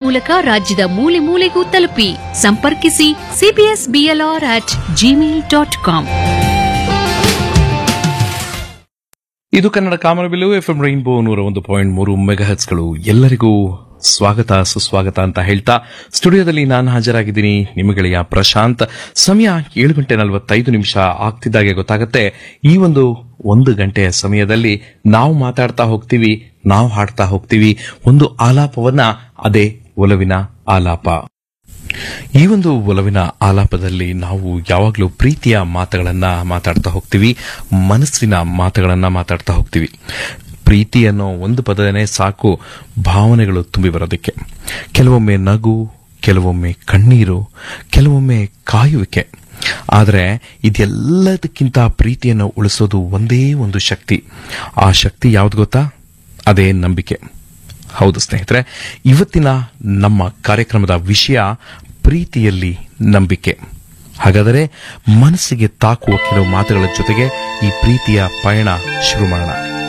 ಮೂಲಕ ರಾಜ್ಯದ ಮೂಲೆ ಮೂಲೆಗೂ ತಲುಪಿ ಸಂಪರ್ಕಿಸಿ CBS BLR at gmail dot com ಇದು ಕನ್ನಡ ಕಾಮನಬಿಲ್ಲು ಎಫ್ ಎಂ ರೈನ್ಬೋ ನೂರ ಒಂದು ಪಾಯಿಂಟ್ ಮೂರು ಮೆಗಾಹೆಟ್ಸ್ಗಳು ಎಲ್ಲರಿಗೂ ಸ್ವಾಗತ ಸುಸ್ವಾಗತ ಅಂತ ಹೇಳ್ತಾ ಸ್ಟುಡಿಯೋದಲ್ಲಿ ನಾನು ಹಾಜರಾಗಿದ್ದೀನಿ ನಿಮಗೆಳೆಯ ಪ್ರಶಾಂತ್ ಸಮಯ ಏಳು ಗಂಟೆ ನಲವತ್ತೈದು ನಿಮಿಷ ಆಗ್ತಿದ್ದಾಗೆ ಗೊತ್ತಾಗತ್ತೆ ಈ ಒಂದು ಒಂದು ಗಂಟೆಯ ಸಮಯದಲ್ಲಿ ನಾವು ಮಾತಾಡ್ತಾ ಹೋಗ್ತೀವಿ ನಾವು ಹಾಡ್ತಾ ಹೋಗ್ತೀವಿ ಒಂದು ಆಲಾಪವನ್ನ ಅದೇ ಒಲವಿನ ಆಲಾಪ ಈ ಒಂದು ಒಲವಿನ ಆಲಾಪದಲ್ಲಿ ನಾವು ಯಾವಾಗಲೂ ಪ್ರೀತಿಯ ಮಾತುಗಳನ್ನ ಮಾತಾಡ್ತಾ ಹೋಗ್ತೀವಿ ಮನಸ್ಸಿನ ಮಾತುಗಳನ್ನ ಮಾತಾಡ್ತಾ ಹೋಗ್ತೀವಿ ಪ್ರೀತಿ ಅನ್ನೋ ಒಂದು ಪದನೇ ಸಾಕು ಭಾವನೆಗಳು ತುಂಬಿ ಬರೋದಕ್ಕೆ ಕೆಲವೊಮ್ಮೆ ನಗು ಕೆಲವೊಮ್ಮೆ ಕಣ್ಣೀರು ಕೆಲವೊಮ್ಮೆ ಕಾಯುವಿಕೆ ಆದರೆ ಇದೆಲ್ಲದಕ್ಕಿಂತ ಪ್ರೀತಿಯನ್ನು ಉಳಿಸೋದು ಒಂದೇ ಒಂದು ಶಕ್ತಿ ಆ ಶಕ್ತಿ ಯಾವ್ದು ಗೊತ್ತಾ ಅದೇ ನಂಬಿಕೆ ಹೌದು ಸ್ನೇಹಿತರೆ ಇವತ್ತಿನ ನಮ್ಮ ಕಾರ್ಯಕ್ರಮದ ವಿಷಯ ಪ್ರೀತಿಯಲ್ಲಿ ನಂಬಿಕೆ ಹಾಗಾದರೆ ಮನಸ್ಸಿಗೆ ತಾಕುವ ಕೆಲವು ಮಾತುಗಳ ಜೊತೆಗೆ ಈ ಪ್ರೀತಿಯ ಪಯಣ ಶುರು ಮಾಡೋಣ